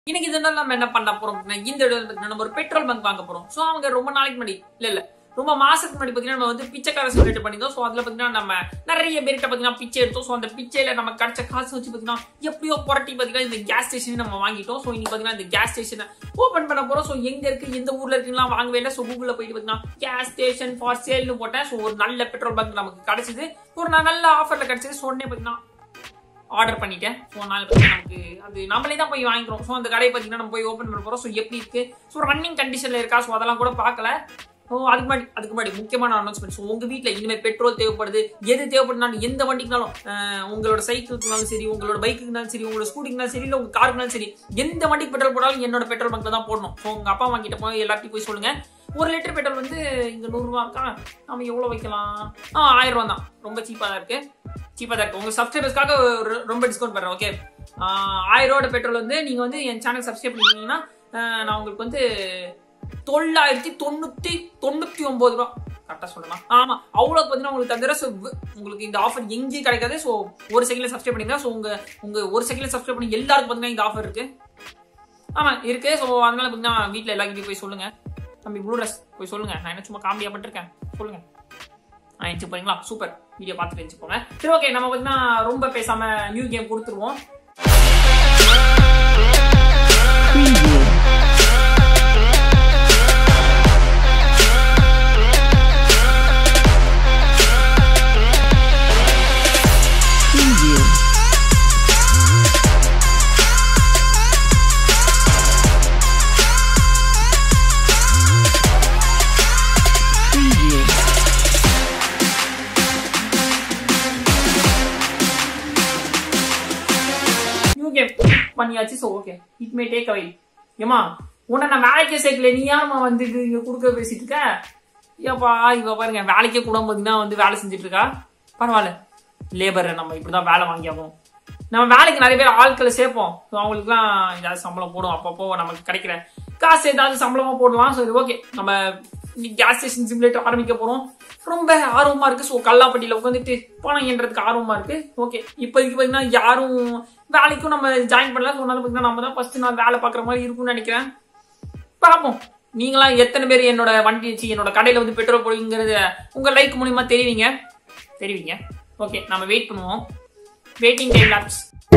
இன்னைக்கு இதனால நம்ம என்ன பண்ண போறோம் அப்படின்னா, இந்த இடத்துல பாத்தீங்கன்னா நம்ம ஒரு பெட்ரோல் பங்க் வாங்க போறோம் சோ அவங்க ரொம்ப நாளைக்கு முன்னாடி இல்ல இல்ல ரொம்ப மாசத்துக்கு முன்னாடி பாத்தீங்கன்னா நம்ம வந்து பிச்சைக்கார சிமுலேட் பண்ணியிருந்தோம் சோ அதுல பாத்தீங்கன்னா நம்ம நிறைய பேர்கிட்ட பாத்தீங்கன்னா பிச்சை எடுத்தோம் சோ அந்த பிச்சையில நம்ம கிடைச்ச காசு வச்சு பாத்தீங்கன்னா எப்படியோ புரட்டி பாத்தீங்கன்னா இந்த கேஸ் ஸ்டேஷன் நம்ம வாங்கிட்டோம் சோ இன்னைக்கு பாத்தீங்கன்னா இந்த கேஸ் ஸ்டேஷனை ஓபன் பண்ண போறோம் சோ எங்க இருக்கு எந்த ஊர்ல இருக்குலாம் வாங்கவே இல்லை சோ கூகுள்ல போயிட்டு பாத்தீங்கன்னா கேஸ் ஸ்டேஷன் ஃபார் சேல்னு போட்டேன் சோ ஒரு நல்ல பெட்ரோல் பங்க் நமக்கு கிடைச்சது ஒரு நல்ல ஆஃபர்ல கிடைச்சது ஸோ உடனே பாத்தீங்கன்னா ஆர்டர் பண்ணிட்டேன் ஸோ அதனால பார்த்தீங்கன்னா நமக்கு அது நம்மளே தான் போய் வாங்கிக்கிறோம் ஸோ அந்த கடையை பார்த்தீங்கன்னா நம்ம போய் ஓப்பன் பண்ண போகிறோம் ஸோ எப்படி இருக்கு ஸோ ரன்னிங் கண்டிஷனில் இருக்கா ஸோ அதெல்லாம் கூட பார்க்கல ஸோ அதுக்கு முன்னாடி அதுக்கு முன்னாடி முக்கியமான அனௌன்ஸ்மெண்ட் ஸோ உங்கள் வீட்டில் இனிமேல் பெட்ரோல் தேவைப்படுது எது தேவைப்படுதுனாலும் எந்த வண்டிக்குனாலும் அஹ், உங்களோட சைக்கிளுக்குனாலும் சரி உங்களோட பைக்குக்குனாலும் சரி உங்களோட ஸ்கூட்டிக்குனாலும் சரி இல்லை உங்கள் காருக்குனாலும் சரி எந்த வண்டிக்கு பெட்ரோல் போடாலும் என்னோட பெட்ரோல் பங்க்ல தான் போடணும் ஸோ உங்கள் அப்பா வாங்கிட்ட போய் எல்லாத்தையும் போய் சொல்லுங்க ஒரு லிட்டர் பெட்ரோல் வந்து இங்கே நூறுரூவா இருக்கா நம்ம எவ்வளோ வைக்கலாம் ஆ ஆயிரம் ரூபா தான் ரொம்ப சீப்பாக தான் இருக்கு சீப்பாக தான் இருக்கு உங்க சப்ஸ்கிரைபர்ஸ்க்காக ஒரு- ரொம்ப டிஸ்கவுண்ட் பண்ணுறேன் ஓகே ஆயிரம் ரூபாய் பெட்ரோல் வந்து நீங்கள் வந்து என் சேனல் சப்ஸ்கிரைப் பண்ணிருந்தீங்கன்னா ஆஹ், நான் உங்களுக்கு வந்து தொள்ளாயிரத்தி தொண்ணூத்தி தொண்ணூத்தி ஒன்பது ரூபா கரெக்டா சொல்லலாம் ஆமா அவ்வளவு பார்த்தீங்கன்னா உங்களுக்கு தந்துடுற ஸோ உங்களுக்கு இந்த ஆஃபர் எங்கேயும் கிடைக்காது ஸோ ஒரு செகண்ட்ல சப்ஸ்கிரைப் பண்ணிருங்க ஸோ உங்க உங்க ஒரு செகண்ட்ல சப்ஸ்கிரைப் பண்ணி எல்லாருக்கும் பார்த்தீங்கன்னா இந்த ஆஃபர் இருக்கு ஆமா இருக்கு ஸோ அதனால பார்த்தீங்கன்னா வீட்டில் எல்லாருக்கிட்டையும் போய் சொல்லுங்க தம்பி ப்ளூ ட்ரெஸ் போய் சொல்லுங்க நான் என்ன சும்மா காமெடியா பண்ணிருக்கேன் சொல்லுங்க ஆ எச்சு போறீங்களா சூப்பர் வீடியோ பார்த்துட்டு எச்சு போங்க சரி ஓகே நம்ம பார்த்தீங்கன்னா ரொம்ப பேசாம நியூ கேம் கொடுத்துருவோம் Preview. Preview. நியூ கேம் பண்ணியாச்சு so okay it may take awhile ஏமா உன்னை நான் வேலைக்கே சேர்க்கல நீ ஏமா வந்து இது இங்க கொடுக்க பேசிட்டு இருக்க ஏப்பா இவ பாருங்க வேலைக்கே கூட பார்த்தீங்கன்னா வந்து வேலை செஞ்சுட்டு இருக்கா பரவாயில்ல லேபர் நம்ம இப்படிதான் வேலை வாங்கியாகும் நம்ம வேலைக்கு நிறைய பேர் ஆட்களை சேர்ப்போம் ஸோ அவங்களுக்குலாம் ஏதாவது சம்பளம் போடும் அப்பப்போ நமக்கு கிடைக்கிற காசு ஏதாவது சம்பளமா போடலாம் சரி ஓகே நம்ம கேஸ் ஸ்டேஷன் சிமுலேட்டர் ஆரம்பிக்க போறோம் ரொம்ப ஆர்வமா இருக்கு ஸோ கல்லாப்பட்டியில உட்காந்துட்டு பணம் என்றதுக்கு ஆர்வமா இருக்கு ஓகே இப்போதைக்கு பார்த்தீங்கன்னா யாரும் வேலைக்கும் நம்ம ஜாயின் பண்ணல ஸோ அதனால பார்த்தீங்கன்னா நம்ம தான் ஃபர்ஸ்ட் நான் வேலை பார்க்குற மாதிரி இருக்கும்னு நினைக்கிறேன் பார்ப்போம் நீங்களாம் எத்தனை பேர் என்னோட வண்டி வச்சு என்னோட கடையில வந்து பெட்ரோல் போடுவீங்கிறத உங்க லைக் மூலியமா தெரிவிங்க தெரிவிங்க ஓகே நம்ம வெயிட் பண்ணுவோம் வெயிட்டிங் டைம் லாப்ஸ்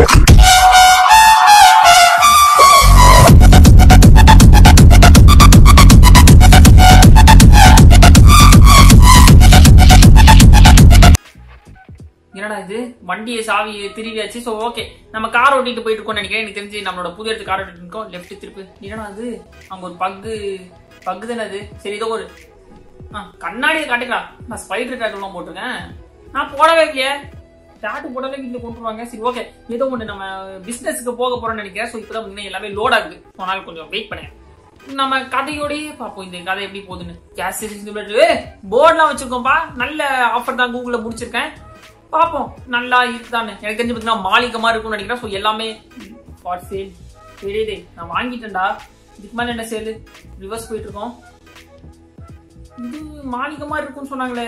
என்னடா இது வண்டியை சாவி திருவியாச்சு ஸோ ஓகே நம்ம கார் ஓட்டிட்டு போயிட்டு இருக்கோம்னு நினைக்கிறேன் எனக்கு தெரிஞ்சு நம்மளோட புது இடத்து கார் ஓட்டிட்டு இருக்கோம் லெஃப்ட் திருப்பு என்னடா அது அங்க ஒரு பக்கு பக்கு தானே அது சரி ஏதோ ஒரு ஆ கண்ணாடியை காட்டுக்கா நான் ஸ்பைடர் டேட்டுலாம் போட்டிருக்கேன் நான் போடவே இல்லையே டேட்டு போடவே வீட்டில் கொண்டுருவாங்க சரி ஓகே ஏதோ ஒன்று நம்ம பிஸ்னஸ்க்கு போக போறோம்னு நினைக்கிறேன் ஸோ இப்போதான் பார்த்தீங்கன்னா எல்லாமே லோட் ஆகுது அதனால கொஞ்சம் வெயிட் பண்ணேன் நம்ம கதையோடயே பார்ப்போம் இந்த கதை எப்படி போகுதுன்னு கேஸ் போர்ட்லாம் வச்சிருக்கோம்ப்பா நல்ல ஆஃபர் தான் கூகுள்ல முடிச்சிருக்கேன் பார்ப்போம் நல்லா இருக்குதான்னு எனக்கு தெரிஞ்சு பார்த்தீங்கன்னா மாளிகமா இருக்கும்னு நினைக்கிறேன் ஸோ எல்லாமே ஃபார் சேல் தெரியுதே நான் வாங்கிட்டேன்டா இதுக்கு மேல என்ன சேல் ரிவர்ஸ் போயிட்டு இருக்கோம் இது மாளிகமா இருக்கும்னு சொன்னாங்களே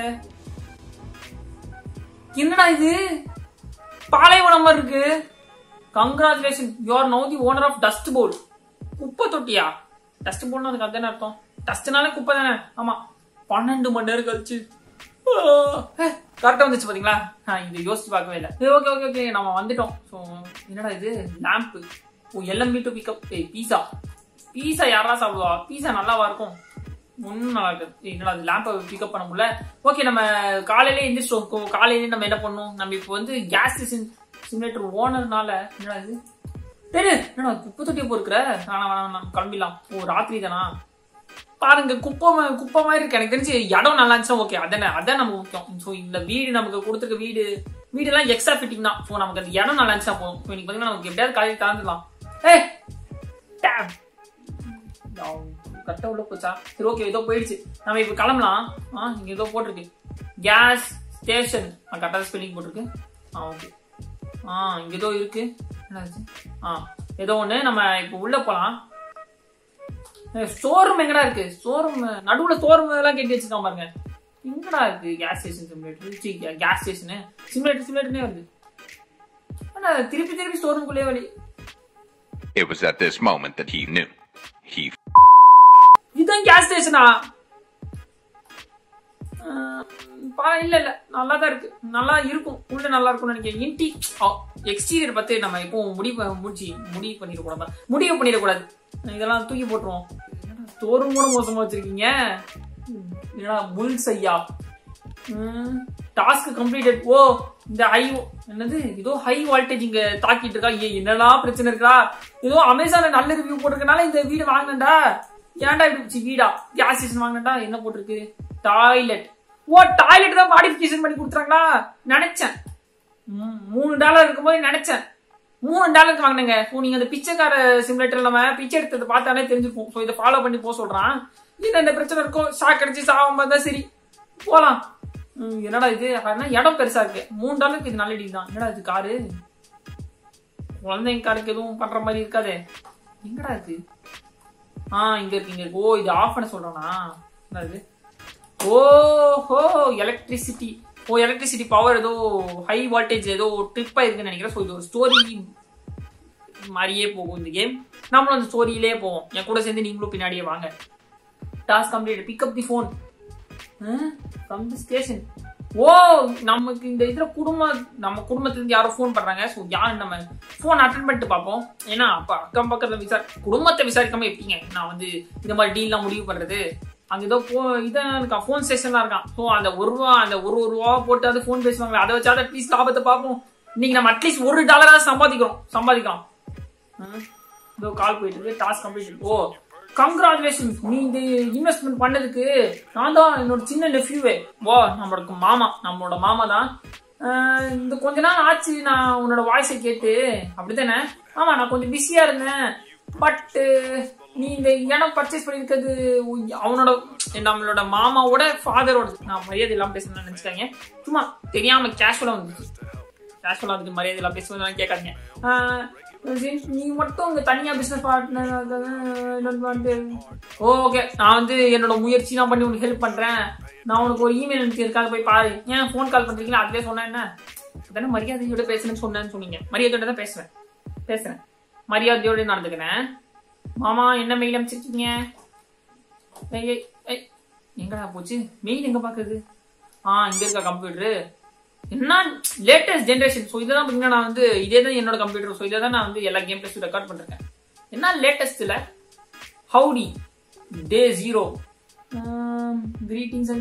என்னடா இது பாலைவனம் மாதிரி இருக்கு congratulation you are no the owner of dust bowl குப்பை தொட்டியா டஸ்ட் போல்னா அதுக்கு அதானே அர்த்தம் டஸ்ட்னாலே குப்பை தானே ஆமா பன்னெண்டு மணி நேரம் கழிச்சு கரெக்டா வந்துச்சு பாத்தீங்களா ஆ, இது யோசிச்சு பார்க்கவே இல்லை ஓகே ஓகே ஓகே நம்ம வந்துட்டோம் ஸோ என்னடா இது lamp oh LMP to pickup ஏய் பீஸா பீஸா யாரா சாப்பிடுவா பீஸா நல்லாவா இருக்கும் ஒன்றும் நல்லா இருக்கு ஏய், என்னடா அது லேம்பை பிக்கப் பண்ண முடியல ஓகே நம்ம காலையிலே எந்திரிச்சிட்டோம் காலையிலே நம்ம என்ன பண்ணோம் நம்ம இப்போ வந்து கேஸ் ஸ்டேஷன் சிமுலேட்டர் ஓனர்னால என்னடா இது தெரு என்னடா குப்பை தொட்டியை பொறுக்கிற வேணாம் வேணாம் வேணாம் கிளம்பிடலாம் ஓ ராத்திரி தானா பாருங்க குப்பை மா- குப்பை மாதிரி இருக்கு எனக்கு தெரிஞ்சு இடம் நல்லா இருந்துச்சுன்னா ஓகே அதானே அதான் நமக்கு முக்கியம் ஸோ இந்த வீடு நமக்கு கொடுத்துருக்க வீடு வீடு எல்லாம் எக்ஸ்ட்ரா ஃபிட்டிங் தான் ஸோ நமக்கு அந்த இடம் நல்லா இருந்துச்சா போதும் இப்போ இன்னைக்கு பார்த்தீங்கன்னா நமக்கு எப்படியாவது காலையில் தாழ்ந்துடலாம் ஏய் டேம் கரெக்டாக உள்ள போச்சா சரி ஓகே ஏதோ போயிடுச்சு நம்ம இப்போ கிளம்பலாம் ஆ இங்க ஏதோ போட்டிருக்கு கேஸ் ஸ்டேஷன் கரெக்டாக ஸ்பெல்லிங் போட்டிருக்கு ஆ ஓகே ஆ இங்க ஏதோ இருக்கு என்னாச்சு ஆ ஏதோ ஒண்ணு நம்ம இப்போ உள்ள போலாம் ஸ்டோர் ரூம் எங்கடா இருக்கு ஸ்டோர் ரூம் நடுவுல ஸ்டோர் ரூம் எல்லாம் கட்டி வச்சிருக்கான் பாருங்க எங்கடா இருக்கு gas station simulator gas station simulator சிமுலேட்டர்னே வருது ஆனா திருப்பி திருப்பி ஸ்டோர் ரூம்குள்ளே வழி It was at this moment that he knew. He இதுதான் கேஸ் ஸ்டேஷனா இல்ல இல்ல நல்லா தான் இருக்கு நல்லா இருக்கும் உள்ள நல்லா இருக்கும்னு நினைக்கிறேன் இன்டி எக்ஸ்டீரியர் பத்தி நம்ம இப்போ முடிவு முடிச்சு முடிவு பண்ணிடக்கூடாது முடிவு பண்ணிடக்கூடாது இதெல்லாம் தூக்கி போட்டுருவோம் தோறும் கூட மோசமா வச்சிருக்கீங்க என்னடா முள் செய்யா டாஸ்க் கம்ப்ளீட்டட் ஓ இந்த ஹை என்னது ஏதோ ஹை வால்டேஜ் இங்க தாக்கிட்டு இருக்கா ஏ என்னடா பிரச்சனை இருக்கா ஏதோ அமேசான்ல நல்ல ரிவ்யூ போட்டிருக்கனால இந்த வீடு வாங்கினேன்டா ஏன்டா இப்படி சி, வீடா கேஸ் ஸ்டேஷன் வாங்கினேன்டா என்ன போட்டிருக்கு டாய்லெட் ஓ டாய்லெட் தான் மாடிஃபிகேஷன் பண்ணி கொடுத்துறாங்களா நினைச்சேன் ம், மூணு டாலர் இருக்கும்போது நினைச்சேன் மூணு டாலருக்கு வாங்கினேங்க ஓ நீங்க அந்த பிச்சைக்கார சிமுலேட்டர் நம்ம பிச்சை எடுத்தது பார்த்தாலே தெரிஞ்சிருக்கும் ஸோ இதை ஃபாலோ பண்ணி போக சொல்றான் என்ன இந்த பிரச்சனை இருக்கும் ஷாக் அடிச்சு சாகாம இருந்தா சரி போலாம் ம், என்னடா இது அப்படின்னா இடம் பெருசா இருக்கு மூணு டாலருக்கு இது நல்ல டீல் தான் என்னடா இது காரு குழந்தைங்க காருக்கு எதுவும் பண்ற மாதிரி இருக்காதே எங்கடா இது ஆ இங்க இருக்கு இங்க இருக்கு ஓ இது ஆஃப் பண்ண சொல்றானா என்ன இது ஓஹோ எலக்ட்ரிசிட்டி ஓ எலக்ட்ரிசிட்டி பவர் ஏதோ ஹை வோல்டேஜ் ஏதோ ட்ரிப் ஆயிருக்குன்னு நினைக்கிறேன் ஸோ இது ஒரு ஸ்டோரி மாதிரியே போகும் இந்த கேம் நம்மளும் அந்த ஸ்டோரியிலே போவோம் என் கூட சேர்ந்து நீங்களும் பின்னாடியே வாங்க task complete pickup the phone from the station ஓ நமக்கு இந்த இதுல குடும்பம் நம்ம குடும்பத்துல இருந்து யாரோ ஃபோன் பண்றாங்க ஸோ யார் நம்ம ஃபோன் அட்டன் பண்ணிட்டு பார்ப்போம் ஏன்னா அப்ப அக்கம் பக்கத்துல விசாரி குடும்பத்தை விசாரிக்காம எப்படிங்க நான் வந்து இந்த மாதிரி டீல்லாம் முடிவு பண்றது அங்க ஏதோ போ இதான் இருக்கான் ஃபோன் ஸ்டேஷன்லாம் இருக்கான் ஸோ அந்த ஒரு ரூபா அந்த ஒரு ஒரு ரூபா போட்டு அது ஃபோன் பேசுவாங்க அதை வச்சாவது அட்லீஸ்ட் லாபத்தை பார்ப்போம் இன்னைக்கு நம்ம அட்லீஸ்ட் ஒரு டாலராக சம்பாதிக்கிறோம் சம்பாதிக்கலாம் ம். இதோ கால் போயிட்டு இருக்கு டாஸ்க் கம்ப்ளீட் ஓ கங்க்ராச்சுலேஷன் நீ இந்த இன்வெஸ்ட்மெண்ட் பண்ணதுக்கு நான் தான் என்னோட சின்ன நெஃப்யூவே ஓ நம்மளோட மாமா நம்மளோட மாமா தான் ஆஹ் இந்த கொஞ்ச நாள் ஆச்சு நான் உன்னோட வாய்ஸை கேட்டு அப்படித்தானே ஆமா நான் கொஞ்சம் பிஸியா இருந்தேன் பட் நீ இந்த இடம் பர்ச்சேஸ் பண்ணிருக்கிறது உய்- அவனோட நம்மளோட மாமாவோட ஃபாதரோட நான் மரியாதை இல்லாம பேசணும்னு நினைச்சிட்டாங்க சும்மா தெரியாம கேஷுவலா வந்து கேஷுவலா அதுக்கு மரியாதை எல்லாம் பேசுவதெல்லாம் கேட்காதீங்க ஆஹ் since நீ மட்டும் உங்க தனியா பிசினஸ் பார்ட்னர் ஓகே நான் வந்து என்னோட முயற்சி தான் பண்ணி உனக்கு ஹெல்ப் பண்றேன் நான் உனக்கு ஒரு இமெயில் அனுப்பிச்சிருக்காது போய் பாரு ஏன் ஃபோன் கால் பண்றீங்களா அதுவே சொன்னேன் என்ன தானே மரியாதையோட பேசுறேன்னு சொன்னேன்னு சொன்னீங்க மரியாதையோட தான் பேசுறேன் பேசுறேன் மரியாதையோட நடந்துக்கிறேன் மாமா என்ன மெயில் அனுப்பிச்சிருக்கீங்க ஏய், ஏய், ஏய், எங்கடா போச்சு மெயில் எங்க பாக்குறது ஆ இங்க இருக்கா கம்ப்யூட்டரு என்ன லேட்டஸ்ட் ஜென்ரேஷன் ஸோ இதெல்லாம் பார்த்தீங்கன்னா நான் வந்து இதே தான் என்னோட கம்ப்யூட்டர் ஸோ இதை தான் நான் வந்து எல்லா கேம் பிளஸ் ரெக்கார்ட் பண்ணிருக்கேன் என்ன லேட்டஸ்ட்ல ஹவுடி டே ஜீரோ கிரீட்டிங்ஸ்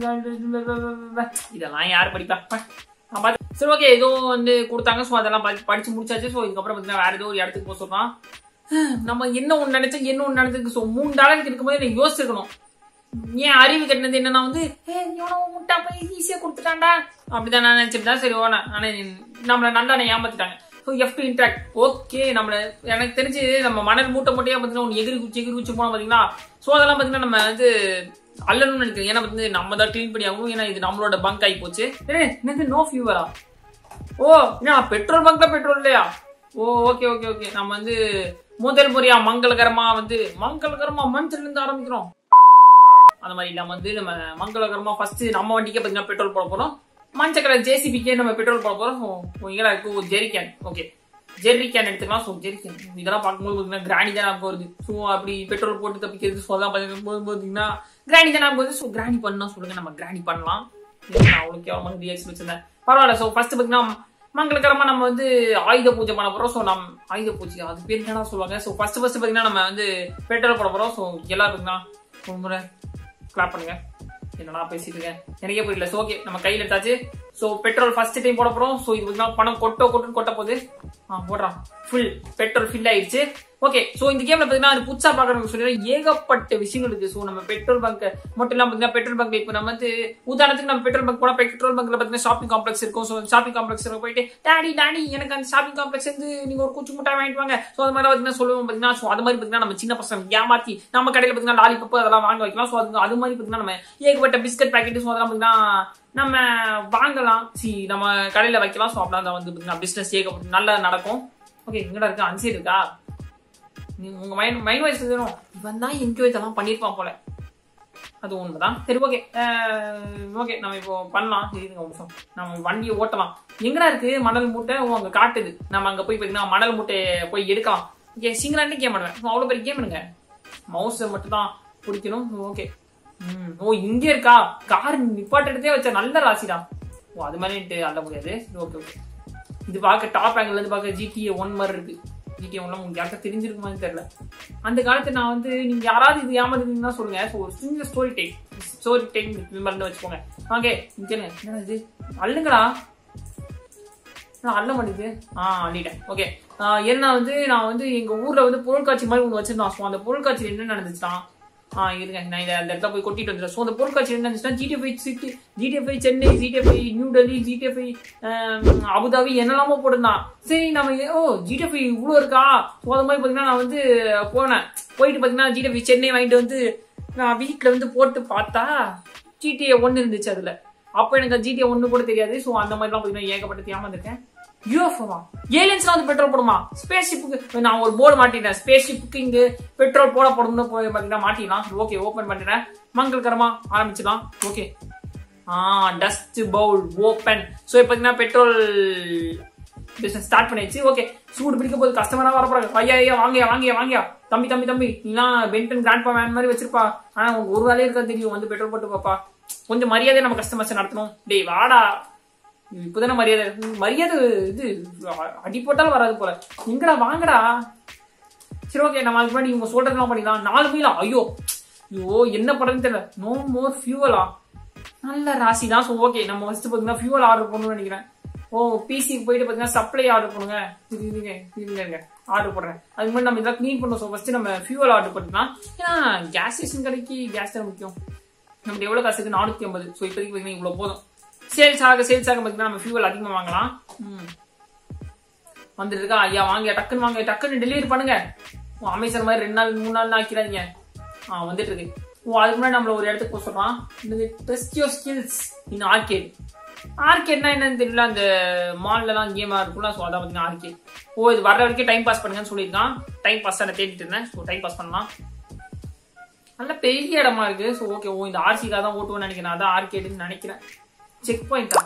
இதெல்லாம் யார் படிப்பா பா. நான் பார்த்து- சரி ஓகே ஏதோ வந்து கொடுத்தாங்க ஸோ அதெல்லாம் படி- படிச்சு முடிச்சாச்சு ஸோ இதுக்கப்புறம் பார்த்தீங்கன்னா வேற ஏதோ ஒரு இடத்துக்கு போக சொல்றான் நம்ம என்ன ஒன்று நினைச்சோம் என்ன ஒன்று நடந்திருக்கு ஸோ மூணு டாலருக்கு இருக்கும்போது எனக்கு யோசிச்சிருக்கணும் ஏன் அறிவு கட்டினது என்னன்னா வந்து "ஏ, இவனோ முட்டா போய் ஈஸியா கொடுத்துட்டான்டா அப்படிதான் நான் நினைச்சிருந்தேன் சரி ஓனா ஆனா நம்மள நண்டான ஏமாத்திட்டாங்க so F to interact okay நம்மள எனக்கு தெரிஞ்சு நம்ம மணல் மூட்டை மூட்டையா பார்த்தீங்கன்னா ஒன்று எகிரி குச்சி எகிரி குச்சி போனா பார்த்தீங்கன்னா ஸோ அதெல்லாம் பார்த்தீங்கன்னா நம்ம வந்து அல்லணும்னு நினைக்கிறேன் ஏன்னா வந்து நம்ம தான் க்ளீன் பண்ணி ஆகணும் ஏன்னா இது நம்மளோட பங்க் ஆகி போச்சு ஏய், என்னது நோ ஃபியூவரா ஓ என்ன பெட்ரோல் பங்க்ல பெட்ரோல் இல்லையா ஓ ஓகே ஓகே ஓகே நம்ம வந்து முதல் முறையா மங்களகரமா வந்து மங்களகரமா மஞ்சள் இருந்து ஆரம்பிக்கிறோம் அந்த மாதிரி இல்லாம வந்து நம்ம மங்களகரமா ஃபர்ஸ்ட் நம்ம வண்டிக்கே பார்த்தீங்கன்னா பெட்ரோல் போட போறோம் மஞ்சள் கலர் ஜேசிபிக்கே நம்ம பெட்ரோல் போட போறோம் ஸோ இங்கெல்லாம் இருக்கு ஒரு jerry can okay jerry can எடுத்துக்கலாம் ஸோ ஜெரி கேன் இதெல்லாம் பார்க்கும்போது பார்த்தீங்கன்னா கிராணி தான் நமக்கு வருது ஸோ அப்படி பெட்ரோல் போட்டு தப்பிக்கிறது ஸோ அதெல்லாம் பார்க்கும்போது பார்த்தீங்கன்னா கிராணி தான் நமக்கு வருது ஸோ கிராணி பண்ணலாம் சொல்லுங்க நம்ம கிராணி பண்ணலாம் இது நான் அவ்வளோ கேவலமாக ரியாக்ஷன் வச்சிருந்தேன் பரவாயில்ல ஸோ ஃபர்ஸ்ட் பார்த்தீங்கன்னா மங்களகரமா நம்ம வந்து ஆயுத பூஜை பண்ண போறோம் ஸோ நம்ம ஆயுத பூஜை அது பேர் என்னடா சொல்லுவாங்க ஸோ ஃபர்ஸ்ட் ஃபர்ஸ்ட் பார்த்தீங்கன்னா நம்ம வந்து பெட்ரோல் போட போறோம் ஸோ எல்லாரும் பார்த்தீங்கன்னா ஒரு முறை கிளாப் பண்ணுங்க என்னடா பேசிட்டு இருக்கேன் எனக்கே புரியல சோ ஓகே நம்ம கையில எடுத்தாச்சு சோ பெட்ரோல் ஃபர்ஸ்ட் டைம் போட போறோம் சோ இது பார்த்தீங்கன்னா பணம் கொட்டோ கொட்டுன்னு கொட்ட போகுது ஆ போடுறான் ஃபுல் பெட்ரோல் ஃபில் ஆயிடுச்சு ஓகே சோ இந்த கேம்ல பாத்தீங்கன்னா அது புதுசா பாக்குறவங்க சொல்லி ஏகப்பட்ட விஷயங்கள் இருக்கு சோ நம்ம பெட்ரோல் பங்க் மட்டும் இல்லாம பாத்தீங்கன்னா பெட்ரோல் பங்க் இப்போ நம்ம வந்து உதாரணத்துக்கு நம்ம பெட்ரோல் பங்க் போனா பெட்ரோல் பங்க்ல பாத்தீங்கன்னா ஷாப்பிங் காம்ப்ளெக்ஸ் இருக்கும் சோ ஷாப்பிங் காம்ப்ளெக்ஸ் போயிட்டு டாடி டாடி எனக்கு அந்த ஷாப்பிங் காம்ப்ளெக்ஸ் வந்து நீங்க ஒரு குச்சி முட்டாய் வாங்கிட்டு வாங்க சோ அது மாதிரி பாத்தீங்கன்னா சொல்லுவோம் பாத்தீங்கன்னா சோ அது மாதிரி பாத்தீங்கன்னா நம்ம சின்ன பசங்க ஏமாத்தி நம்ம கடையில பாத்தீங்கன்னா லாலிபப் அதெல்லாம் வாங்க வைக்கலாம் சோ அது அது மாதிரி பாத்தீங்கன்னா நம்ம ஏகப்பட்ட பிஸ்கட் பாக்கெட் சோ அதெல்லாம் பாத்தீங்கன்னா நம்ம வாங்கலாம் சி நம்ம கடையில வைக்கலாம் சோ அப்படின்னா வந்து பாத்தீங்கன்னா பிசினஸ் ஏகப்பட்ட நல்லா நடக்கும் ஓகே எங்கடா இருக்கு அன்சைடு இருக்கா நீ உங்க மைண்ட் மைண்ட் வாய்ஸ் தெரியும் இவன் தான் என்ஜாய் இதெல்லாம் பண்ணியிருப்பான் போல அது உண்மைதான் சரி ஓகே ஓகே நம்ம இப்போ பண்ணலாம் இருங்க ஒரு நிமிஷம் நம்ம வண்டியை ஓட்டலாம் எங்கடா இருக்கு மணல் மூட்டை ஓ, அங்க காட்டுது நம்ம அங்க போய் பார்த்தீங்கன்னா மணல் மூட்டையை போய் எடுக்கலாம் ஓகே சிங்கிளாண்டி கேம் ஆடுவேன் அவ்வளோ பெரிய கேம் பண்ணுங்க மவுஸை மட்டும் தான் பிடிக்கணும் ஓகே ம் ஓ இங்கே இருக்கா கார் நிப்பாட்டத்தே வச்ச நல்ல ராசிடா ஓ அது மாதிரிட்டு அள்ள முடியாது ஓகே ஓகே இது பார்க்க டாப் ஆங்கிள் இருந்து பார்க்க ஜிடிஏ ஒன் மாதிரி இருக்கு ஜிடிஏ ஒன்லாம் உங்களுக்கு யாருக்கா தெரிஞ்சிருக்குமான்னு தெரியல அந்த காலத்துல நான் வந்து நீங்க யாராவது இது ஏமாந்துருந்தீங்கன்னா சொல்லுங்க ஸோ ஒரு சின்ன ஸ்டோரி டைம் ஸ்டோரி டைம் இது மாதிரி வச்சுக்கோங்க வாங்க இங்க என்ன இது அள்ளுங்கடா நான் அள்ள மாட்டேங்குது ஆ அள்ளிட்டேன் ஓகே என்ன வந்து நான் வந்து எங்க ஊர்ல வந்து பொருட்காட்சி மாதிரி ஒன்று வச்சிருந்தோம் ஸோ அந்த பொருட்காட்சியில் என்ன நடந்துச்சுன்னா ஆ இருங்க நான் இதை அந்த இடத்துல போய் கொட்டிட்டு வந்துடுறேன் ஸோ அந்த பொருட்காட்சி என்ன நடந்துச்சுன்னா GTFI city GTFI Chennai GTFI New Delhi GTFI Abu Dhabi என்னெல்லாமோ போட்டிருந்தான் சரி நம்ம ஏ- ஓ ஜிடிஎஃப்ஐ இவ்வளோ இருக்கா ஸோ அது மாதிரி பார்த்தீங்கன்னா நான் வந்து போனேன் போயிட்டு பார்த்தீங்கன்னா ஜிடிஎஃப்ஐ சென்னை வாங்கிட்டு வந்து நான் வீட்டில் வந்து போட்டு பார்த்தா ஜிடிஏ ஒன்று இருந்துச்சு அதில் அப்போ எனக்கு ஜிடிஏ ஒன்று கூட தெரியாது ஸோ அந்த மாதிரிலாம் பார்த்தீங்கன்னா ஏகப்பட்ட ஏமாந்துருக்கேன் யூஎஃப்ஓவா ஏலியன்ஸ்லாம் வந்து பெட்ரோல் போடுமா ஸ்பேஸ் ஷிப்புக்கு நான் ஒரு போர்டு மாட்டிட்டேன் ஸ்பேஸ் ஷிப்புக்கு இங்கு பெட்ரோல் போட போடணும்னு போய் பார்த்தீங்கன்னா மாட்டிடலாம் ஓகே ஓப்பன் பண்ணிட்டேன் மங்களகரமா ஆரம்பிச்சிடலாம் okay ah dust bowl open so இப்போ பார்த்தீங்கன்னா பெட்ரோல் பிசினஸ் ஸ்டார்ட் பண்ணிடுச்சு ஓகே சூடு பிடிக்க போது கஸ்டமரா வர போறாங்க ஐயா ஐயா வாங்கியா வாங்கியா வாங்கியா தம்பி தம்பி தம்பி நீலாம் பென்டன் கிராண்ட் பா வேன் மாதிரி வச்சிருப்பா ஆனா உனக்கு ஒரு வேலையே இருக்காது தெரியும் வந்து பெட்ரோல் போட்டு பாப்பா கொஞ்சம் மரியாதை நம்ம கஸ்டமர்ஸ் நடத்தணும் டேய் வாடா இப்பதானே மரியாதை ம், மரியாதை இது அ- அடி போட்டாலும் வராது போல எங்கடா வாங்கடா சரி ஓகே நம்ம அதுக்கு முன்னாடி இவங்க சொல்றதெல்லாம் பண்ணிடலாம் நாலு மீலா ஐயோ ஐயோ என்ன பண்றதுன்னு தெரியல நோ மோர் ஃபியூவலா நல்ல ராசி தான் ஸோ ஓகே நம்ம ஃபர்ஸ்ட் பார்த்தீங்கன்னா ஃபியூவல் ஆர்டர் பண்ணணும்னு நினைக்கிறேன் ஓ பிசிக்கு போயிட்டு பார்த்தீங்கன்னா சப்ளை ஆர்டர் பண்ணுங்க இது இதுங்க இதுங்க ஆர்டர் போடுறேன் அதுக்கு முன்னாடி நம்ம இதெல்லாம் க்ளீன் பண்ணோம் ஸோ ஃபர்ஸ்ட் நம்ம ஃபியூவல் ஆர்டர் பண்ணிக்கலாம் ஏன்னா கேஸ் ஸ்டேஷன் கடைக்கு கேஸ் தான் முக்கியம் நம்மளுக்கு எவ்வளோ காசுக்கு நானூற்றி ஐம்பது ஸோ இப்போதைக்கு பார்த்தீங்கன்னா இவ்வளோ போதும் சேல்ஸ் ஆக சேல்ஸ் ஆக பார்த்தீங்கன்னா நம்ம ஃபியூவல் அதிகமாக வாங்கலாம் ம் வந்துட்டு இருக்கா ஐயா வாங்க டக்குன்னு வாங்க டக்குன்னு டெலிவரி பண்ணுங்க ஓ அமேசான் மாதிரி ரெண்டு நாள் மூணு நாள் ஆக்கிறாதீங்க ஆ வந்துட்டு இருக்கு ஓ அதுக்கு முன்னாடி நம்மள ஒரு இடத்துக்கு போக சொல்றான் இந்த test your skills in arcade ஆர்கேட்னா என்னன்னு தெரியல அந்த மால்லலாம் கேமா இருக்கும்ல ஸோ அதான் பார்த்தீங்கன்னா ஆர்கேட் ஓ இது வர வரைக்கும் டைம் பாஸ் பண்ணுங்கன்னு சொல்லியிருக்கான் டைம் பாஸ் தான் தேடிட்டு இருந்தேன் ஸோ டைம் பாஸ் பண்ணலாம் நல்ல பெரிய இடமா இருக்கு ஸோ ஓகே ஓ இந்த ஆர்சிக்காக தான் ஓட்டுவேன்னு நினைக்கிறேன் அதான் ஆர்கேடுன்னு நினைக்கிறேன் செக் பாயிண்டா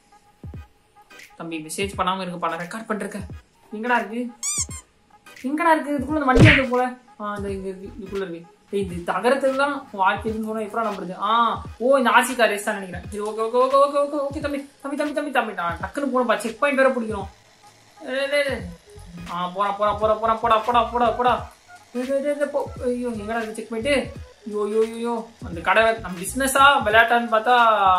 தம்பி மெசேஜ் பண்ணாம இருக்குப்பா நான் ரெக்கார்ட் பண்ணிருக்கேன் எங்கடா இருக்கு எங்கடா இருக்கு இதுக்குள்ள இந்த வண்டி வந்து போல ஆ இந்த இங்க இருக்கு இதுக்குள்ள இருக்கு ஏய், இது தகரத்துல தான் ஆர்கேட்னு சொன்னா எப்படா நம்புறது ஆ ஓ இந்த ஆர்சி கார் ரேஸ் தான் நினைக்கிறேன் சரி okay okay okay okay okay okay தம்பி தம்பி தம்பி தம்பி தம்பி நான் டக்குன்னு போனப்பா செக் பாயிண்ட் வேற பிடிக்கணும் ஏய், ஏய், ஏய். ஆ போறா போறா போறா போறா போடா போடா போடா போடா ஏய், ஏய், ஏய், ஏய், போ. ஐயோ எங்கடா இருக்கு செக் பாயிண்ட் ஐயோ ஐயோ ஐயோ அந்த கடை நம்ம பிசினஸா விளையாட்டான்னு பார்த்தா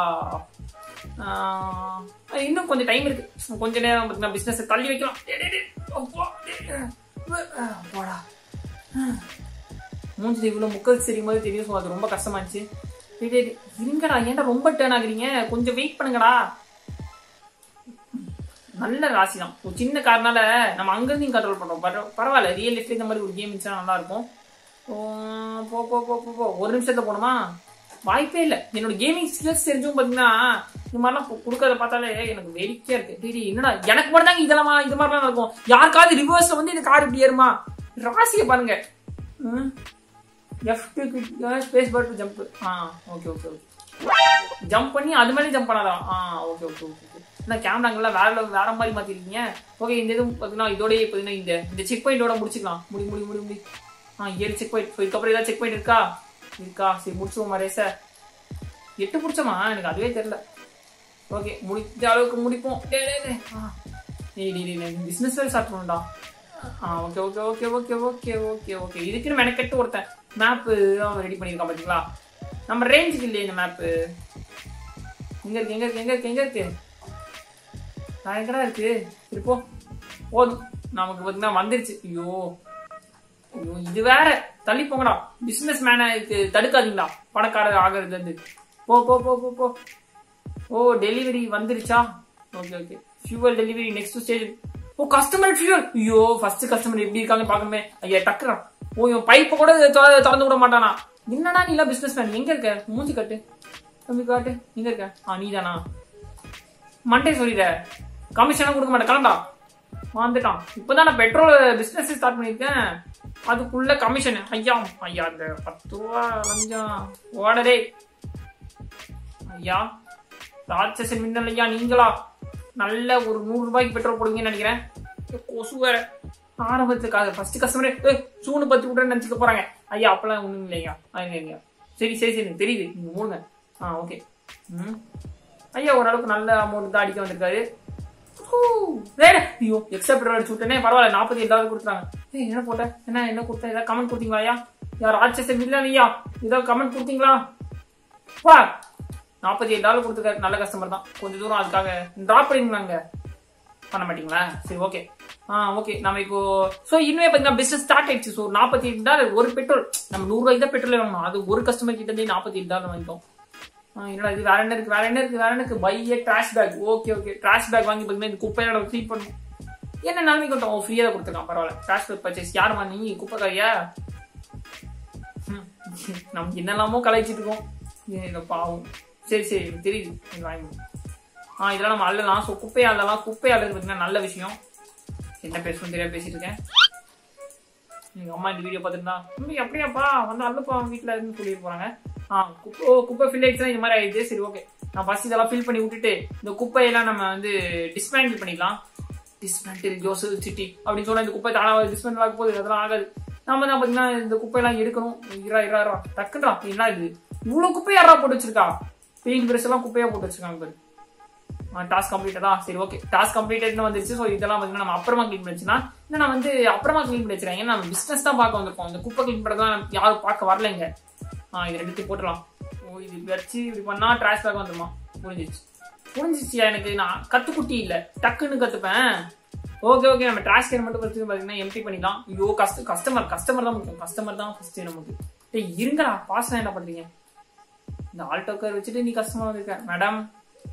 ஆஹ், இன்னும் கொஞ்சம் டைம் இருக்கு கொஞ்ச நேரம் பார்த்தீங்கன்னா பிசினஸ் தள்ளி வைக்கலாம் டேய், டேய், டேய். அப்பா, டேய். அஹ், போடா மூஞ்சி இவ்வளவு முக்கல் சரி மாதிரி தெரியும் ஸோ அது ரொம்ப கஷ்டமாச்சு டேய், டேய், டேய். இருங்கடா ஏன்டா ரொம்ப டேர்ன் ஆகுறீங்க கொஞ்சம் வெயிட் பண்ணுங்கடா நல்ல ராசி தான் ஒரு சின்ன காரணால நம்ம அங்கிருந்தையும் கண்ட்ரோல் பண்றோம் பரவ- பரவாயில்ல ரியல் லைஃப்ல இந்த மாதிரி ஒரு கேம் இருந்துச்சுன்னா நல்லா இருக்கும் ஓ, போ போ போ போ போ ஒரு நிமிஷத்துல போகணுமா வாய்ப்பே இல்லை என்னோட கேமிங் ஸ்கில்ஸ் தெரிஞ்சும் பாத்தீங்கன்னா இந்த மாதிரிலாம் கு- கொடுக்கறத பார்த்தாலே எனக்கு வேடிக்கையா இருக்கு டேய், டேய், என்னடா எனக்கு மட்டும் தாங்க இதெல்லாம் இது மாதிரிலாம் நடக்கும் யாருக்காவது ரிவர்ஸ்ல வந்து இந்த கார் இப்படி ஏறுமா ராசியை பாருங்க F to space bar to jump ah okay okay okay jump பண்ணி அது மாதிரி ஜம்ப் பண்ணலாம் ah okay okay okay okay என்ன கேமராங்கெல்லாம் வேற level- வேற மாதிரி மாத்திருக்கீங்க ஓகே இந்த இது பார்த்தீங்கன்னா இதோடய பார்த்தீங்கன்னா இந்த இந்த செக் பாயிண்டோட முடிச்சுக்கலாம் முடி முடி முடி முடி ஆ ஏழு செக் பாயிண்ட் இதுக்கப்புறம் ஏதாவது செக் பாயிண்ட் இருக்கா இருக்கா சரி முடிச்சுவோமா ரேச எட்டு பிடிச்சோமா எனக்கு அதுவே தெரியல ஓகே முடிஞ்ச அளவுக்கு முடிப்போம் டேய் டேய் டேய் ஆ டேய் டேய் டேய் பிஸ்னஸ் வேறு ஸ்டார்ட் பண்ணணும்டா ah okay okay okay okay okay okay okay இதுக்குன்னு மெனக்கெட்டு ஒருத்தன் மேப்பு அவன் ரெடி பண்ணியிருக்கான் பார்த்தீங்களா நம்ம ரேஞ்சுக்கு இல்லையே இந்த மேப்பு எங்க இருக்கு எங்க இருக்கு எங்க இருக்கு எங்க இருக்கு நான் எங்கடா இருக்கு இருப்போ போதும் நமக்கு பார்த்தீங்கன்னா வந்துருச்சு ஐயோ ஐயோ இது வேற தள்ளி போங்கடா பிசினஸ் மேனை இது தடுக்காதீங்களா பணக்காரர் ஆகிறது வந்து போ போ போ போ போ ஓ டெலிவரி வந்துருச்சா okay okay fuel delivery next stage oh customer fuel ஐயோ ஃபர்ஸ்ட் கஸ்டமர் எப்படி இருக்காங்க பார்க்கணுமே ஐயா டக்குறா ஓ இவன் பைப்பை கூட தொ- திறந்து விட மாட்டானா என்னடா நீ எல்லாம் பிசினஸ் மேன் எங்க இருக்க மூஞ்சி கட்டு தம்பி காட்டு எங்க இருக்க ஆ நீதானா மண்டே சொல்லிட கமிஷனும் கொடுக்க மாட்டேன் கிளம்பா வந்துட்டான் இப்பதான் நான் பெட்ரோல் பிசினஸ் ஸ்டார்ட் பண்ணிருக்கேன் அதுக்குள்ள கமிஷன் ஐயா ஐயா அந்த பத்து ரூபா லஞ்சம் ஓடரே ஐயா ராட்சசன் மின்னல் ஐயா நீங்களா நல்ல ஒரு நூறு ரூபாய்க்கு பெட்ரோல் போடுவீங்கன்னு நினைக்கிறேன் கொசு வேற ஆரம்பத்துக்கு ஃபர்ஸ்ட் கஸ்டமரே சூனு பத்தி விட்றேன்னு நினச்சிக்க போறாங்க ஐயா அப்பெல்லாம் ஒண்ணும் இல்லையா இல்லைங்க சரி சரி சரி எனக்கு தெரியுது நீங்க மூடுங்க ஆ ஓகே ம் ஐயா ஓரளவுக்கு நல்ல அமௌண்ட் தான் அடிக்க வந்திருக்காரு ஹூ, வேற ஐயோ எக்ஸ்ட்ரா பெட்ரோல் அடிச்சு விட்டேனே பரவாயில்ல நாற்பத்தி ஏழாவது கொடுத்தாங்க ஏய் என்ன போட்ட என்ன என்ன கொடுத்த ஏதாவது கமெண்ட் கொடுத்தீங்களா ஐயா யார் ராட்சச வில்லன் ஐயா ஏதாவது கமெண்ட் கொடுத்தீங்களா வா நாற்பத்தி ஏழு டாலர் கொடுத்துருக்காரு நல்ல கஸ்டமர் தான் கொஞ்சம் தூரம் அதுக்காக ட்ராப் பண்ணிங்களாங்க பண்ண மாட்டீங்களா சரி ஓகே ஆ ஓகே நம்ம இப்போ ஸோ இனிமே பார்த்தீங்கன்னா பிசினஸ் ஸ்டார்ட் ஆயிடுச்சு ஸோ நாற்பத்தி எட்டு டாலர் ஒரு பெட்ரோல் நம்ம நூறு ரூபாய்க்கு தான் பெட்ரோல் வாங்கணும் அது ஒரு கஸ்டமர் கிட்ட இருந்து நாற்பத்தி எட்டு டாலர் வாங்கிட்டோம் ஆ, என்னடா இது வேற என்ன இருக்கு வேற என்ன இருக்கு வேற என்ன இருக்கு buy a trash bag okay okay trash bag வாங்கி பார்த்தீங்கன்னா இந்த குப்பையோட க்ளீன் பண்ணும் என்ன நிலைமை கொண்டோம் ஃப்ரீயாக தான் கொடுத்துருக்கான் பரவாயில்ல ட்ராஷ் பேக் பர்ச்சேஸ் யார் நீ குப்பைக்காரியா ம், நமக்கு என்னெல்லாமோ கலாய்ச்சிட்டு இருக்கோம் ஏ, இந்த பாவம் சரி சரி எனக்கு தெரியுது இது வாங்கி ஆ இதெல்லாம் நம்ம அள்ளலாம் ஸோ குப்பை அள்ளலாம் குப்பை அள்ளது பார்த்தீங்கன்னா நல்ல விஷயம் என்ன பேசணும் தெரியாம பேசிட்டு இருக்கேன் எங்க அம்மா இந்த வீடியோ பார்த்துருந்தா தம்பி அப்படியாப்பா வந்து அள்ளுப்பா வீட்டில் இருந்து சொல்லிட்டு போறாங்க ஆ குப்பை ஓ குப்பை ஃபில் ஆயிடுச்சுன்னா இந்த மாதிரி ஆயிடுச்சு சரி ஓகே நான் ஃபர்ஸ்ட் இதெல்லாம் ஃபில் பண்ணி விட்டுட்டு இந்த குப்பையெல்லாம் நம்ம வந்து டிஸ்மேண்டில் பண்ணிக்கலாம் டிஸ்மேண்டில் ஜோசல் சிட்டி அப்படின்னு சொன்னா இந்த குப்பை தானா டிஸ்மேண்டில் ஆக போகுது அதெல்லாம் ஆகாது நாம தான் பார்த்தீங்கன்னா இந்த குப்பையெல்லாம் எடுக்கணும் இரா இரா இரா டக்குன்றா என்ன இது இவ்வளோ குப்பை யாரா போட்டு வச்சிருக்கா பெயிண்ட் பிரஷ் எல்லாம் குப்பையா போட்டு வச்சிருக்காங்க பாரு டாஸ்க் கம்ப்ளீட்டடா சரி ஓகே டாஸ்க் கம்ப்ளீட்டட்னு வந்துருச்சு ஸோ இதெல்லாம் பார்த்தீங்கன்னா நம்ம அப்புறமா க்ளீன் பண்ணிச்சுன்னா இன்னும் நான் வந்து அப்புறமா க்ளீன் பண்ணி வச்சிருக்கேன் ஏன்னா நம்ம பிஸ்னஸ் தான் பார்க்க வந்திருக்கோம் இந்த குப்பை க்ளீன் பண்ணுறதுலாம் யாரும் பார்க்க வரலைங்க ஆ இது ரெண்டுத்தையும் போட்டுடலாம் ஓ இது வச்சு இப்படி பண்ணா ட்ராஷ் பேக் வந்துருமா புரிஞ்சிச்சு புரிஞ்சிச்சியா எனக்கு நான் கத்துக்குட்டி இல்ல டக்குன்னு கத்துப்பேன் ஓகே ஓகே நம்ம ட்ராஷ் கேன் மட்டும் வச்சு பார்த்தீங்கன்னா எம்டி பண்ணிக்கலாம் ஐயோ கஸ்ட கஸ்டமர் கஸ்டமர் தான் முக்கியம் கஸ்டமர் தான் ஃபர்ஸ்ட் நமக்கு டேய் இருங்கடா பாஸ்லாம் என்ன பண்றீங்க இந்த ஆல்டோ கார் வச்சுட்டு நீ கஸ்டமர் வந்திருக்க மேடம்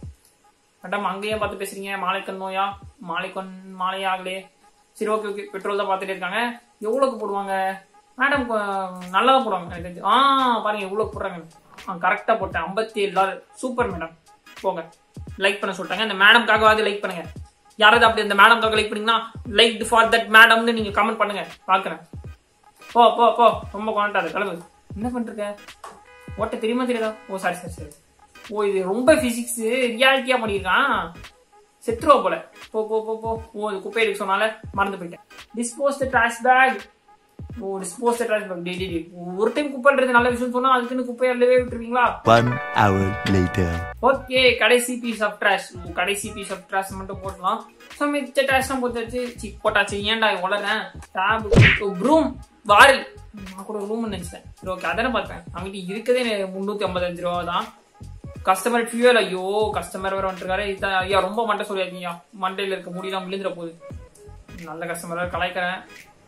மேடம் அங்கேயே பார்த்து பேசுறீங்க மாலைக்கண் நோயா மாலைக்கண் மாலை ஆகலே சரி ஓகே ஓகே பெட்ரோல் தான் பார்த்துட்டே இருக்காங்க எவ்வளோக்கு போடுவாங்க மேடம் நல்லா தான் போடுவாங்க எனக்கு தெரிஞ்சு. ஆ பாருங்க எவ்வளோ போடுறாங்க ஆ கரெக்டாக போட்டேன் ஐம்பத்தி ஏழு டாலர் சூப்பர் மேடம் போங்க லைக் பண்ண சொல்லிட்டாங்க இந்த மேடம்காகவாது லைக் பண்ணுங்க யாராவது அப்படி இந்த மேடம்காக லைக் பண்ணீங்கன்னா லைக் ஃபார் தட் மேடம்னு நீங்க கமெண்ட் பண்ணுங்க பார்க்குறேன் போ போ போ ரொம்ப கொண்டாட்டாது கிளம்பு என்ன பண்ணிருக்க ஓட்ட தெரியுமா தெரியாதா ஓ சாரி சாரி சாரி ஓ இது ரொம்ப பிசிக்ஸ் ரியாலிட்டியா பண்ணியிருக்கான் செத்துருவா போல போ போ போ போ ஓ இது குப்பை எடுக்க சொன்னால மறந்து போயிட்டேன் dispose the trash bag oh dispose the trash bag டே டே டே. ஒரு டைம் குப்பைன்றது நல்ல விஷயம் சொன்னா அதுக்குன்னு குப்பை அள்ளவே விட்டுருவீங்களா One hour later. ஓகே கடைசி பீஸ் ஆஃப் ட்ராஷ் கடைசி பீஸ் ஆஃப் ட்ராஷ் மட்டும் போட்டலாம் ஸோ மிச்ச ட்ராஷ்லாம் போட்டாச்சு சி போட்டாச்சு ஏன்டா வளரேன் டேப் ப்ரூம் வாரல் நான் கூட ரூம் நினைச்சேன் சரி ஓகே அதானே பார்த்தேன் அவங்ககிட்ட இருக்கதே முந்நூற்றி ஐம்பத்தஞ்சு ரூபா தான் கஸ்டமர் ஃபியூவல் ஐயோ கஸ்டமர் வேற வந்துருக்காரு இதான் ஐயா ரொம்ப மண்டை சொல்லியாதீங்க மண்டையில் இருக்க முடியலாம் விழுந்துட போகுது நல்ல கஸ்டமராக கலாய்க்கிறேன்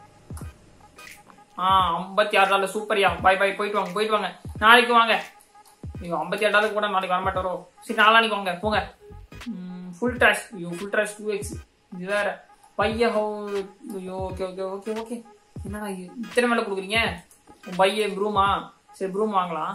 ஆ ஐம்பத்தி ஆறு டாலர் சூப்பர்யா பாய் பாய் போயிட்டு வாங்க போயிட்டு வாங்க நாளைக்கு வாங்க நீங்க ஐம்பத்தி ஏழு டாலர் கூட நாளைக்கு வரமாட்டாரோ சரி நாளானிக்கு வாங்க போங்க ஃபுல் ட்ராஷ் ஐயோ ஃபுல் ட்ராஷ் டூ எக்ஸ் இது வேற பைய ஹோ ஐயோ ஓகே ஓகே ஓகே ஓகே என்னடா இது இத்தனை மேல கொடுக்குறீங்க பைய ப்ரூமா சரி ப்ரூம் வாங்கலாம்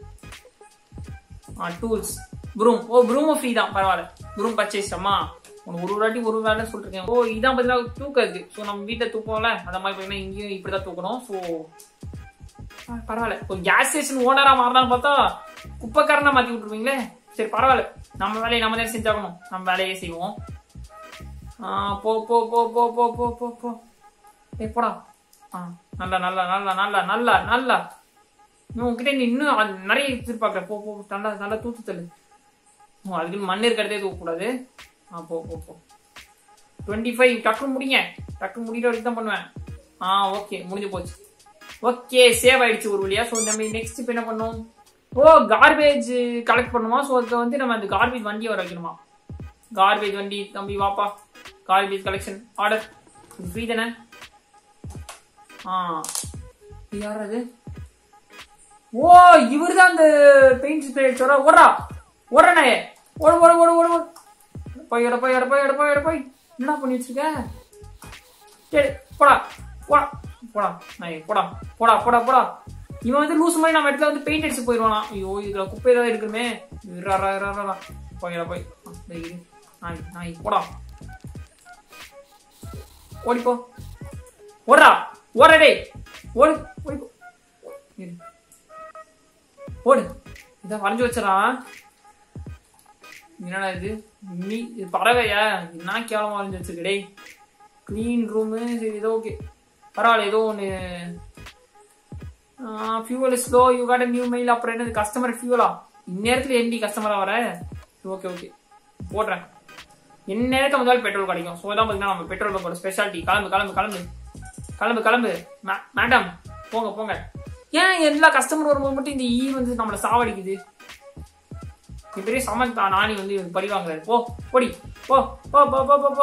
ஆ டூல்ஸ் ப்ரூம் ஓ ப்ரூமும் ஃப்ரீ தான் பரவாயில்ல ப்ரூம் பர்ச்சேஸ் அம்மா உனக்கு ஒரு வாட்டி ஒரு வேலை சொல்லிருக்கேன் ஓ இதான் பார்த்தீங்கன்னா தூக்கம் இருக்கு ஸோ நம்ம வீட்டில் தூக்குவோம்ல அந்த மாதிரி பார்த்தீங்கன்னா இங்கேயும் இப்படி தான் தூக்கணும் ஸோ பரவாயில்ல ஒரு கேஸ் ஸ்டேஷன் ஓனரா மாறலாம்னு பார்த்தா குப்பைக்காரனா மாத்தி விட்டுருவீங்களே சரி பரவாயில்ல நம்ம வேலையை நம்ம தான் செஞ்சாகணும் நம்ம வேலையே செய்வோம் ஆ, போ போ போ போ போ போ போ போ ஏ போடா ஆ நல்லா நல்லா நல்லா நல்லா நல்லா நல்லா நீ உன்கிட்ட நீ இன்னும் அது நிறைய எதிர்பார்க்குற போ போ நல்லா நல்லா தூத்து தள்ளு ஓ, அதுக்குன்னு மண் இருக்கிறதே தூக்கக்கூடாது ஆ போ போ போ டுவெண்ட்டி ஃபைவ் டக்கு முடிங்க டக்கு முடிகிற வரைக்கும் தான் பண்ணுவேன் ஆ ஓகே முடிஞ்சு போச்சு ஓகே சேவ் ஆயிடுச்சு ஒரு வழியா ஸோ நம்ம நெக்ஸ்ட் இப்போ என்ன பண்ணோம் ஓ கார்பேஜ் கலெக்ட் பண்ணுமா ஸோ அதுக்கு வந்து நம்ம அந்த கார்பேஜ் வண்டியை வர வைக்கணுமா கார்பேஜ் வண்டி தம்பி வாப்பா கார்பேஜ் கலெக்ஷன் ஆர்டர் ஃப்ரீ தானே ஆ இது யார் அது ஓ இவர் தான் அந்த பெயிண்ட் ஸ்ப்ரே அடிச்சவரா ஓடுறா ஓடுறனே ஓடு ஓடு ஓடு ஓடு ஓடு போய் எட போய் எட போய் எட போய் எட போய் என்னடா பண்ணி வச்சிருக்க சரி போடா போடா போடா நாய் போடா போடா போடா போடா இவன் வந்து லூஸ் மாதிரி நம்ம இடத்துல வந்து பெயிண்ட் அடிச்சு போயிடுவானா ஐயோ இதுல குப்பை ஏதாவது இருக்குமே இரா, இரா, இரா, இரா. போய் போய் ஆ, டேய், இரு. நாய் நாய் போடா ஓடிப்போ ஓடுறா ஓடுற டேய் ஓடு ஓடிப்போ இரு. ஓடு இதான் வரைஞ்சு வச்சிடறான் என்னடா இது மீ இது பறவையா என்ன கேவலமா வரைஞ்சு வச்சிருக்கு டேய் க்ளீன் ரூமு சரி ஏதோ ஓகே பரவாயில்ல ஏதோ ஒன்று fuel slow you got new mail அப்புறம் என்னது கஸ்டமர் ஃபியூவலா இந்நேரத்தில் எண்டி கஸ்டமரா வர ஓகே ஓகே போடுறேன் இந்நேரத்துக்கு வந்தாலும் பெட்ரோல் கிடைக்கும் ஸோ தான் பார்த்தீங்கன்னா நம்ம பெட்ரோல் பங்கோட ஸ்பெஷாலிட்டி கிளம்பு கிளம்பு கிளம்பு கிளம்பு கிளம்பு மே- மேடம் போங்க போங்க ஏன் எல்லா கஸ்டமர் வரும்போது மட்டும் இந்த ஈ வந்து நம்மளை சாவடிக்குது நீ பெரிய சமந்தா நானி வந்து இவனுக்கு பழி வாங்குறாரு போ போடி போ போ போ போ போ போ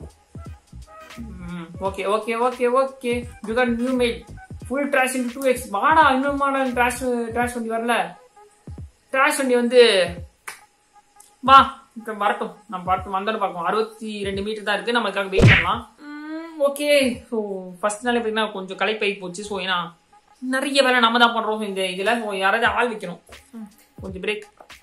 okay okay okay okay you got new mail full trash in two X வாடா இன்னும் மாடல் ட்ராஷ் ட்ராஷ் வண்டி வரல ட்ராஷ் வண்டி வந்து வா இப்ப வரட்டும் நம்ம பார்த்து வந்தாலும் பார்ப்போம் அறுபத்தி ரெண்டு மீட்டர் தான் இருக்கு நமக்காக வெயிட் பண்ணலாம் ஓகே ஸோ ஃபர்ஸ்ட் நாளே பார்த்தீங்கன்னா கொஞ்சம் களைப்பை போச்சு ஸோ ஏன்னா நிறைய வேலை நம்ம தான் பண்றோம் இந்த இதுல ஸோ யாராவது ஆள் வைக்கணும் ம், கொஞ்சம் பிரேக்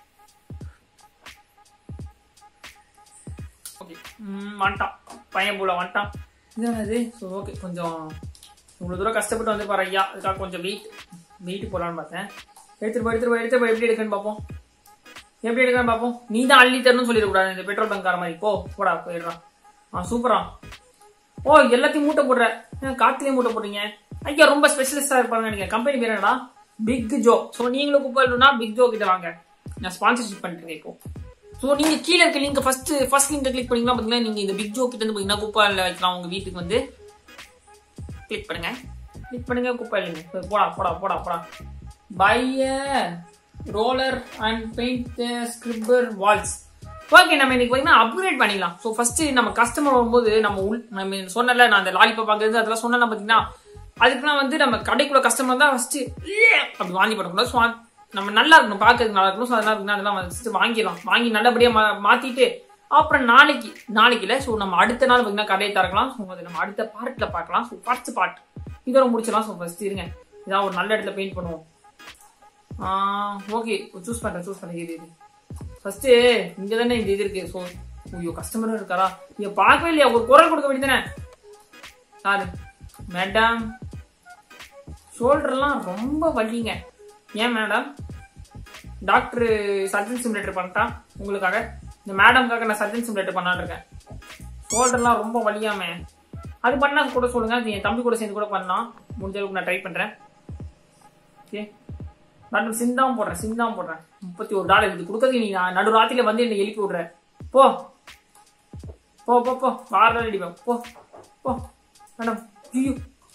ஓகே ம் வந்துட்டான் பையன் போல வந்துட்டான் இது ஸோ ஓகே கொஞ்சம் இவ்வளோ தூரம் கஷ்டப்பட்டு வந்து பாரு ஐயா அதுக்காக கொஞ்சம் வெயிட் வெயிட் போடலான்னு பார்த்தேன் எடுத்துட்டு போய் எடுத்துட்டு போய் எடுத்துட்டு போய் எப்படி எடுக்கன்னு பார்ப்போம் எப்படி எடுக்கன்னு பார்ப்போம் நீ தான் அள்ளி தரணும்னு சொல்லிடக்கூடாது இந்த பெட்ரோல் பங்க் கார மாதிரி போ போடா போயிடுறான் ஆ சூப்பரா ஓ எல்லாத்தையும் மூட்டை போடுற ஏன் காத்துலயே மூட்டை போடுறீங்க ஐயா ரொம்ப ஸ்பெஷலிஸ்டா இருப்பாங்க நீங்க கம்பெனி பேர் என்னடா பிக் ஜோ ஸோ நீங்களும் கூப்பிடணும்னா பிக் ஜோ கிட்ட வாங்க நான் ஸ்பான்சர்ஷிப் பண்ணிட்டு இப்போ ஸோ நீங்க கீழே இருக்க link first first link click பண்ணீங்கன்னா பாத்தீங்கன்னா நீங்க இந்த பிக் ஜோ கிட்ட இருந்து பாத்தீங்கன்னா குப்பால வைக்கலாம் உங்க வீட்டுக்கு வந்து கிளிக் பண்ணுங்க கிளிக் பண்ணுங்க குப்பை இல்லைங்க போடா போடா போடா போடா buy roller and paint scraper walls okay நம்ம இன்னைக்கு பார்த்தீங்கன்னா அப்கிரேட் பண்ணிக்கலாம் ஸோ ஃபர்ஸ்ட் நம்ம கஸ்டமர் வரும்போது நம்ம உள் நம்ம சொன்னல நான் அந்த லாலிபாப் வாங்குறது அதெல்லாம் சொன்னல பார்த்தீங்கன்னா அதுக்கெல்லாம் வந்து நம்ம கடைக்குள்ள கஸ்டமர் தான் ஃபர்ஸ்ட் அப்படி வாங்கி பண்ணக்கூடாது ஸோ நம்ம நல்லா இருக்கணும் பார்க்கறதுக்கு நல்லா இருக்கணும் ஸோ அதெல்லாம் இருக்குன்னா அதெல்லாம் ஃபர்ஸ்ட் வாங்கிடலாம் வாங்கி நல்லபடியாக மா மாத்திட்டு அப்புறம் நாளைக்கு நாளைக்கு இல்லை ஸோ நம்ம அடுத்த நாள் பார்த்தீங்கன்னா கடையை திறக்கலாம் ஸோ அது நம்ம அடுத்த பார்ட்டில் பார்க்கலாம் ஸோ ஃபர்ஸ்ட் பார்ட் இதோட முடிச்சிடலாம் ஸோ ஃபர்ஸ்ட் இருங்க இதான் ஒரு நல்ல இடத்துல பெயிண்ட் பண்ணுவோம் ஓகே சூஸ் பண்றேன் சூஸ் பண்ணேன் இது இது ஃபர்ஸ்ட் இங்க தானே இந்த இது இருக்கு ஸோ ஐயோ கஸ்டமரும் இருக்காரா நீங்க பார்க்கவே இல்லையா ஒரு குரல் கொடுக்க வேண்டியதானே யாரு மேடம் ஷோல்டர்லாம் ரொம்ப வலிங்க ஏன் மேடம் டாக்டர் சர்ஜன் சிமுலேட்டர் பண்ணிட்டா உங்களுக்காக இந்த மேடம்காக நான் சர்ஜன் சிமுலேட்டர் பண்ணலான்னு இருக்கேன் ஷோல்டர்லாம் ரொம்ப வலியாமே அது பண்ணா கூட சொல்லுங்க அது என் தம்பி கூட சேர்ந்து கூட பண்ணலாம் முடிஞ்ச அளவுக்கு நான் ட்ரை பண்றேன் ஓகே நான் சிந்தாம் போடுறேன் சிந்தாம் போடுறேன் முப்பத்தி ஒரு டாலர் இது கொடுக்கறதுக்கு நீ நான் நடு ராத்திரில வந்து என்னை எழுப்பி விடுற போ போ போ போ வார அடிப்பேன் போ போ மேடம் ஐயோ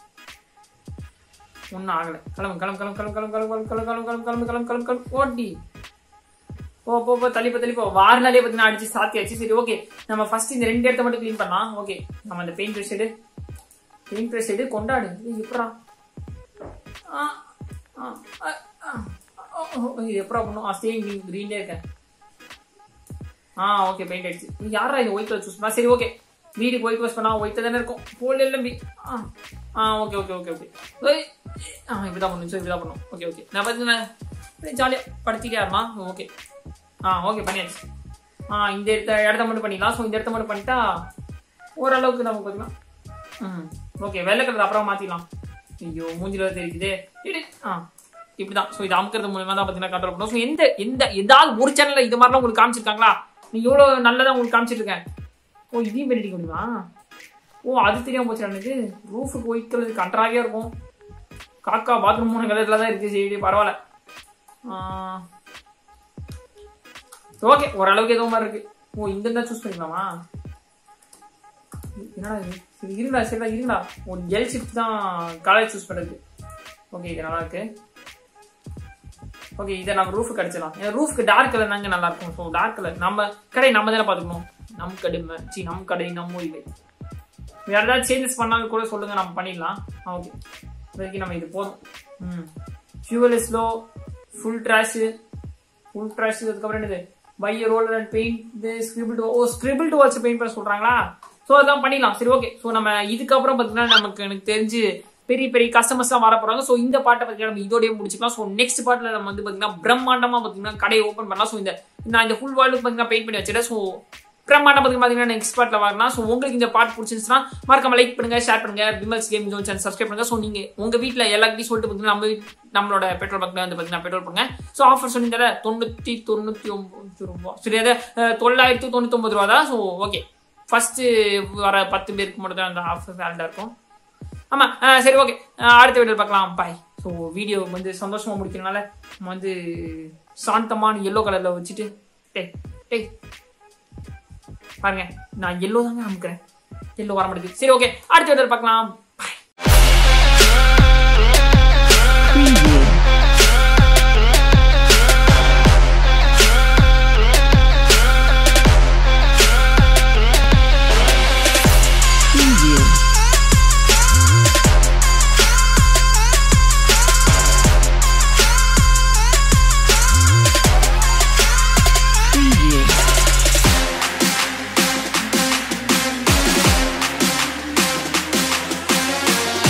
ஒன்றும் ஆகலை கிளம்பு கிளம்பு கிளம்பு கிளம்பு கிளம்பு கிளம்பு கிளம்பு கிளம்பு கிளம்பு கிளம்பு கிளம்பு கிளம்பு கிளம்பு ஓட்டி போ போ போ தள்ளிப்போ தள்ளிப்போ வார நாளே பார்த்தீங்கன்னா அடிச்சு சாத்தியாச்சு சரி ஓகே நம்ம ஃபர்ஸ்ட் இந்த ரெண்டு இடத்த மட்டும் க்ளீன் பண்ணலாம் ஓகே நம்ம அந்த பெயிண்ட் ப்ரெஷ் எடு பெயிண்ட் ப்ரெஷ் எடு கொண்டாடு இது எப்படா ஆ ஆ ஆ, ஆ. ஓ, ஓ, இது எப்படா பண்ணும் ஆ சேம் கிரீன் கிரீன்லேயே இருக்கேன் ஆ ஓகே பெயிண்ட் ஆயிடுச்சு நீ யாரா இது ஒயிட் கலர் சூஸ் பண்ணா சரி ஓகே வீட்டுக்கு ஒயிட் வாஷ் பண்ணா ஒயிட் தானே இருக்கும் போல் எல்லாம் பி ஆ ஆ ஓகே ஓகே ஓகே ஓகே ஓய் ஆ இப்படிதான் பண்ணும் சரி இப்படிதான் பண்ணும் ஓகே ஓகே நான் பார்த்தீங்கன்னா ஜாலியாக படுத்திட்டே இருக்கலாம் ஓகே ஆ ஓகே பண்ணியாச்சு ஆ இந்த இடத்த இடத்த மட்டும் பண்ணிக்கலாம் ஸோ இந்த இடத்த மட்டும் பண்ணிட்டா ஓரளவுக்கு நமக்கு பார்த்தீங்கன்னா ம் ஓகே வெள்ளை கலர் அப்புறம் மாற்றிடலாம் ஐயோ மூஞ்சில தெரியுது இடு ஆ இப்படிதான் ஸோ இது அமுக்கிறது மூலமா தான் பார்த்தீங்கன்னா கண்ட்ரோல் பண்ணும் ஸோ எந்த எந்த ஏதாவது ஒரு சேனல்ல இது மாதிரிலாம் உங்களுக்கு காமிச்சிருக்காங்களா நீ எவ்வளோ நல்லதா உங்களுக்கு காமிச்சிருக்கேன் ஓ இதையும் பண்ணிக்க முடியுமா ஓ அது தெரியாம போச்சு எனக்கு ரூஃபுக்கு ஒயிட் கலர் கன்றாவே இருக்கும் காக்கா பாத்ரூம் மூணு கலர்ல தான் இருக்கு சரி பரவாயில்ல ஓகே ஓரளவுக்கு ஏதோ மாதிரி இருக்கு ஓ இந்த தான் சூஸ் பண்ணிக்கலாமா என்னடா இது சரி இருங்கடா சரிடா இருங்கடா ஒரு எல் ஷிஃப்ட் தான் கலர் சூஸ் பண்ணுறது ஓகே இது நல்லா இருக்கு ஓகே இதை நம்ம ரூஃபுக்கு அடிச்சிடலாம் ஏன்னா ரூஃப்க்கு டார்க் கலர் தாங்க நல்லா இருக்கும் ஸோ டார்க் கலர் நம்ம கடை நம்ம தானே பார்த்துக்கணும் நம் கடை சி நம் கடை நம்ம இல்லை வேற ஏதாவது சேஞ்சஸ் பண்ணாலும் கூட சொல்லுங்க நம்ம பண்ணிடலாம் ஓகே இப்போதைக்கு நம்ம இது போதும் hmm fuel is low full trash full trash அதுக்கப்புறம் என்னது பை ரோலர் அண்ட் பெயிண்ட் இது scribble oh scribble to walls paint பண்ண சொல்றாங்களா ஸோ அதெல்லாம் பண்ணிடலாம் சரி ஓகே ஸோ நம்ம இதுக்கப்புறம் பார்த்தீங்கன்னா நமக்கு எனக்கு தெரிஞ்சு பெரிய பெரிய கஸ்டமர்ஸ்லாம் வர போறாங்க ஸோ இந்த பாட்டை பார்த்தீங்கன்னா நம்ம இதோடய முடிச்சுக்கலாம் ஸோ நெக்ஸ்ட் பார்ட்ல நம்ம வந்து பார்த்தீங்கன்னா பிரம்மாண்டமா பார்த்தீங்கன்னா கடையை ஓப்பன் பண்ணலாம் ஸோ இந்த நான் இந்த ஃபுல் வேர்ல்டு பார்த்தீங்கன்னா பெயிண்ட் பண்ணி வச்சிட்டேன் ஸோ பிரம்மாண்டம் பார்த்தீங்கன்னா நெக்ஸ்ட் பார்ட்ல வரலாம் ஸோ உங்களுக்கு இந்த பார்ட் பிடிச்சிருந்துச்சுன்னா மறக்காம லைக் பண்ணுங்க ஷேர் பண்ணுங்க பிமல்ஸ் கேம் ஜோன் சேனல் சப்ஸ்கிரைப் பண்ணுங்க ஸோ நீங்க உங்க வீட்டில் எல்லாத்தையும் சொல்லிட்டு பார்த்தீங்கன்னா நம்ம வீட்- நம்மளோட பெட்ரோல் பங்க்ல வந்து பார்த்தீங்கன்னா பெட்ரோல் பண்ணுங்க ஸோ ஆஃபர் சொன்னீங்க தொண்ணூத்தி தொண்ணூத்தி ஒன்பது ரூபா சரி அது அஹ், தொள்ளாயிரத்தி தொண்ணூத்தி ஒன்பது ரூபா தான் ஸோ ஓகே ஃபர்ஸ்ட் வர பத்து பேருக்கு மட்டும் தான் அந்த ஆஃபர் வேலிடா இருக்கும் ஆமா ஆ, சரி ஓகே அடுத்த வீடியோ பார்க்கலாம் பாய் ஸோ வீடியோ வந்து சந்தோஷமா முடிக்கிறனால நம்ம வந்து சாந்தமான எல்லோ கலர்ல வச்சுட்டு டேய் டேய் பாருங்க நான் எல்லோ தாங்க அமுக்கிறேன் எல்லோ வர மாட்டேங்குது சரி ஓகே அடுத்த வீடியோ பார்க்கலாம்